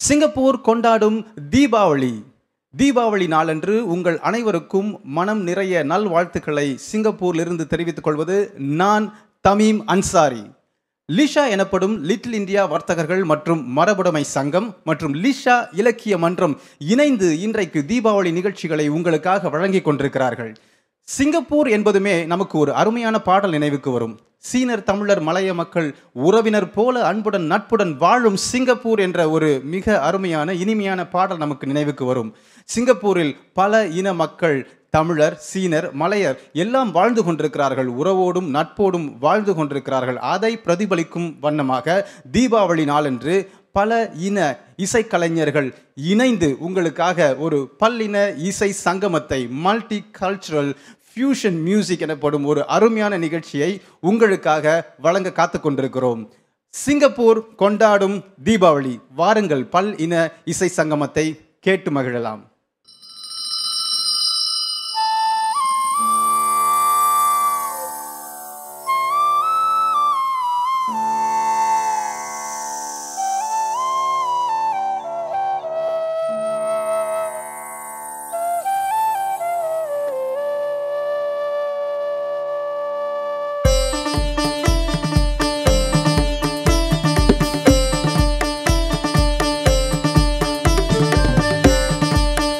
Singapore கொண்டாடும் தீபாவளி தீபாவளி நாளன்று உங்கள் அனைவருக்கும் மனம் நிறைய நல்வாழ்த்துக்களை சிங்கப்பூரிலிருந்து தெரிவித்துக் கொள்வது நான் தமீம் அன்சாரி லிஷா எனப்படும் லிட்டில் இந்தியா வர்த்தகர்கள் மற்றும் மரபுடைமை சங்கம் மற்றும் லிஷா இலக்கிய மன்றம் இணைந்து இன்றைக்கு தீபாவளி நிகழ்ச்சிகளை உங்களுக்காக வழங்கிக் கொண்டிருக்கிறார்கள் சிங்கப்பூர் என்பதுமே நமக்கு ஒரு அருமையான பாடல் நினைவுக்கு வரும் சீனர் தமிழர் மலைய மக்கள் உறவினர் போல அன்புடன் நட்புடன் வாழும் சிங்கப்பூர் என்ற ஒரு மிக அருமையான இனிமையான பாடல் நமக்கு நினைவுக்கு வரும் சிங்கப்பூரில் பல இன மக்கள் தமிழர் சீனர் மலையர் எல்லாம் வாழ்ந்து கொண்டிருக்கிறார்கள் உறவோடும் நட்போடும் வாழ்ந்து கொண்டிருக்கிறார்கள் அதை பிரதிபலிக்கும் வண்ணமாக தீபாவளி நாளன்று பல இன இசைக்கலைஞர்கள் இணைந்து உங்களுக்காக ஒரு பல்லின இசை சங்கமத்தை மல்டி கல்ச்சுரல் ஃபியூஷன் மியூசிக் எனப்படும் ஒரு அருமையான நிகழ்ச்சியை உங்களுக்காக வழங்க காத்து கொண்டிருக்கிறோம் சிங்கப்பூர் கொண்டாடும் தீபாவளி வாருங்கள் பல் இன இசை சங்கமத்தை கேட்டு மகிழலாம் Thank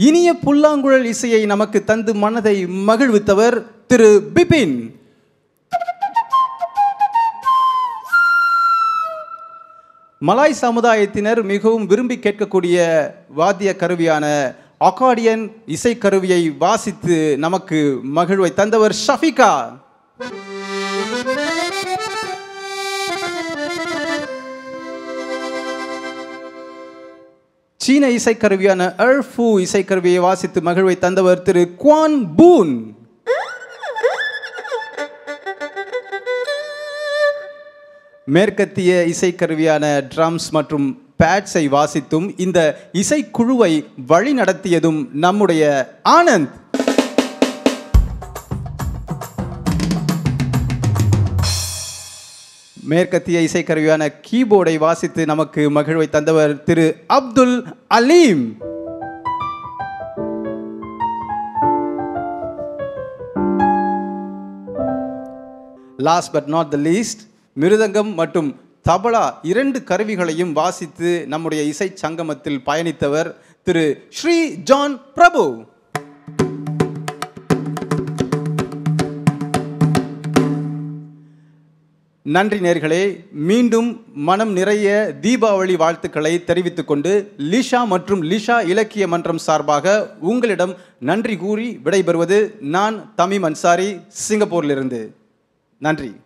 இனிய புல்லாங்குழல் இசையை நமக்கு தந்து மனதை மகிழ்வித்தவர் திரு பிபின் மலாய் சமுதாயத்தினர் மிகவும் விரும்பி கேட்கக்கூடிய வாத்திய கருவியான அக்கார்டியன் இசைக்கருவியை வாசித்து நமக்கு மகிழ்வை தந்தவர் ஷஃபிகா சீன இசைக்கருவியான அர்ஃபு இசைக்கருவியை வாசித்து மகிழ்வை தந்தவர் திரு குவான் பூன் மேற்கத்திய இசைக்கருவியான ட்ரம்ஸ் மற்றும் பேட்ஸை வாசித்தும் இந்த இசைக்குழுவை வழி நடத்தியதும் நம்முடைய ஆனந்த் மேற்கத்திய இசைக்கருவியான கீபோர்டை வாசித்து நமக்கு மகிழ்வை தந்தவர் திரு Abdul Aleem last but not the least mridangam மற்றும் தபலா இரண்டு கருவிகளையும் வாசித்து நம்முடைய இசை சங்கமத்தில் பயணித்தவர் திரு ஸ்ரீ ஜான் பிரபு நன்றி நேர்களே மீண்டும் மனம் நிறைய தீபாவளி வாழ்த்துக்களை தெரிவித்துக் கொண்டு லிஷா மற்றும் லிஷா இலக்கிய மன்றம் சார்பாக உங்களிடம் நன்றி கூறி விடைபெறுவது நான் தமிம் அன்சாரி சிங்கப்பூரிலிருந்து நன்றி